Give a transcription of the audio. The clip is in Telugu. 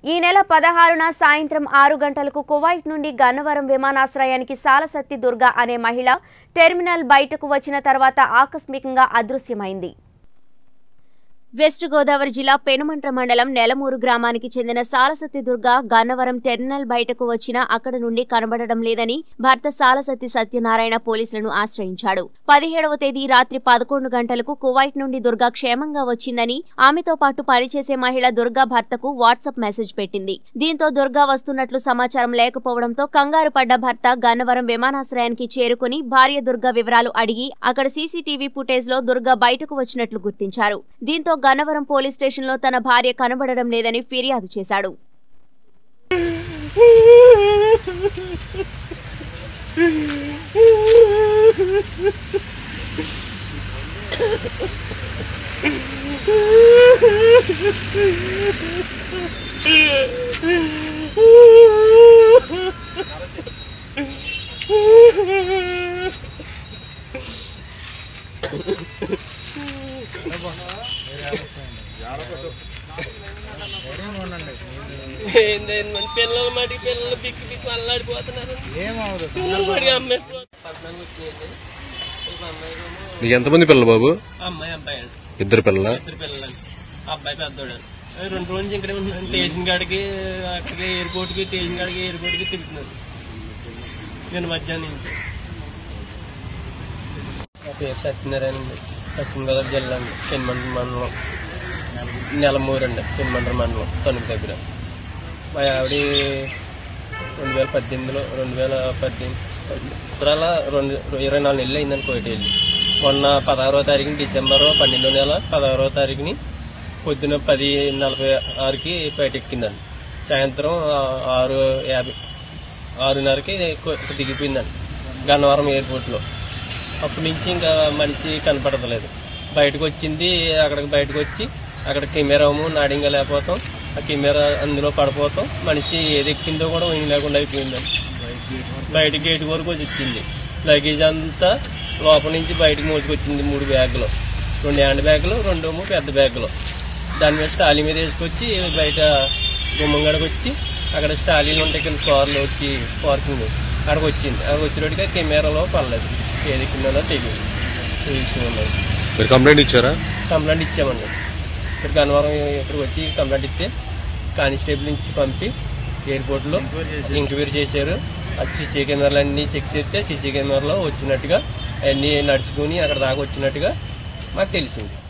ఈ నెల పదహారున సాయంత్రం ఆరు గంటలకు కువైట్ నుండి గన్నవరం విమానాశ్రయానికి సాలసత్తి దుర్గా అనే మహిళ టెర్మినల్ బయటకు వచ్చిన తర్వాత ఆకస్మికంగా అదృశ్యమైంది వెస్ట్ గోదావరి జిల్లా పెనుమంట్ర మండలం నెలమూరు గ్రామానికి చెందిన సాలసత్తి దుర్గ గన్నవరం టెర్మినల్ బయటకు వచ్చినా అక్కడ నుండి కనబడడం లేదని భర్త సాలసత్తి సత్యనారాయణ పోలీసులను ఆశ్రయించాడు పదిహేడవ తేదీ రాత్రి పదకొండు గంటలకు కువైట్ నుండి దుర్గా క్షేమంగా వచ్చిందని ఆమెతో పాటు పనిచేసే మహిళ దుర్గా భర్తకు వాట్సాప్ మెసేజ్ పెట్టింది దీంతో దుర్గా వస్తున్నట్లు సమాచారం లేకపోవడంతో కంగారు పడ్డ భర్త గన్నవరం విమానాశ్రయానికి చేరుకుని భార్య దుర్గా వివరాలు అడిగి అక్కడ సీసీటీవీ ఫుటేజ్ లో దుర్గా బయటకు వచ్చినట్లు గుర్తించారు దీంతో గన్నవరం పోలీస్ స్టేషన్లో తన భార్య కనబడడం లేదని ఫిర్యాదు చేశాడు ఏందేంది మన పిల్లలు మటుకు పిల్లలు బిక్కి బిక్కి అల్లాడిపోతున్నారు ఏమవదు పిల్లలు మటుకు అమ్మాయి పద్నాలుగు వచ్చినాయండి ఒక అమ్మాయికేమో నీకు ఎంతమంది పిల్లలు బాబు అమ్మాయి అబ్బాయి అండి ఇద్దరు పిల్లల ఇద్దరు పిల్లలండి అబ్బాయి పెద్దోడు రెండు రోజులు ఇక్కడ ఉన్నాను స్టేషన్ కాడికి అక్కడికి ఎయిర్పోర్ట్ కి స్టేషన్ కాడికి ఎయిర్పోర్ట్ కి తిరుగుతున్నాను నేను మధ్యాహ్నం నుంచి నా పేరు సత్యనారాయణ అండి పశ్చిమ గోదావరి జిల్లా అండి పెనుమండ్ర మండలం నెలమూరు అండి పెనుమండ్ర మండలం తణుకు దగ్గర మా ఆవిడ రెండు వేల పద్దెనిమిదిలో రెండు వేల పద్దెనిమిది ఉత్తరాల రెండు ఇరవై నాలుగు నెలలు అయిందని కోయిట వెళ్ళి మొన్న పదహారవ తారీఖుని డిసెంబర్ పన్నెండో నెల పదహారవ తారీఖుని పొద్దున పది నలభై ఆరుకి బయట ఎక్కిందండి సాయంత్రం ఆ- ఆరు యాభై ఆరున్నరకి కొ- దిగిపోయిందండి గన్నవరం ఎయిర్పోర్ట్లో అప్పటి నుంచి ఇంకా మనిషి కనపడతలేదు బయటకు వచ్చింది అక్కడికి బయటకు వచ్చి అక్కడ కెమెరా నాడింగా లేకపోతాం ఆ కెమెరా అందులో పడిపోతాం మనిషి ఏది ఎక్కిందో కూడా ఏం లేకుండా అయిపోయిందండి బయట గేట్ వరకు వచ్చి వచ్చింది లగేజ్ అంతా లోపల నుంచి బయటకు మోసుకొచ్చింది మూడు బ్యాగులు రెండు హ్యాండ్ బ్యాగులు రెండేమో పెద్ద బ్యాగులు దాని మీద స్టాలీ మీద వేసుకొచ్చి బయట గుమ్మంగడకు వచ్చి అక్కడ స్టాలీలు ఉంటాయి కింద కార్లు వచ్చి పార్కింగ్ అక్కడికి వచ్చింది అక్కడికి వచ్చినట్టుగా కెమెరాలో పడలేదు ఏది ఎక్కిందో తెలియదు ఈ విషయం ఉన్నది మీరు కంప్లైంట్ ఇచ్చారా కంప్లైంట్ ఇచ్చామండి ఇక్కడ గన్నవరం ఇక్కడికి వచ్చి కంప్లైంట్ ఇస్తే కానిస్టేబుల్ నుంచి పంపి ఎయిర్పోర్ట్లో ఎంక్వైరీ చేశారు అది సీసీ కెమెరాలు అన్ని చెక్ చేస్తే సీసీ కెమెరాలో వచ్చినట్టుగా అన్ని నడుచుకుని అక్కడ దాకా వచ్చినట్టుగా మాకు తెలిసింది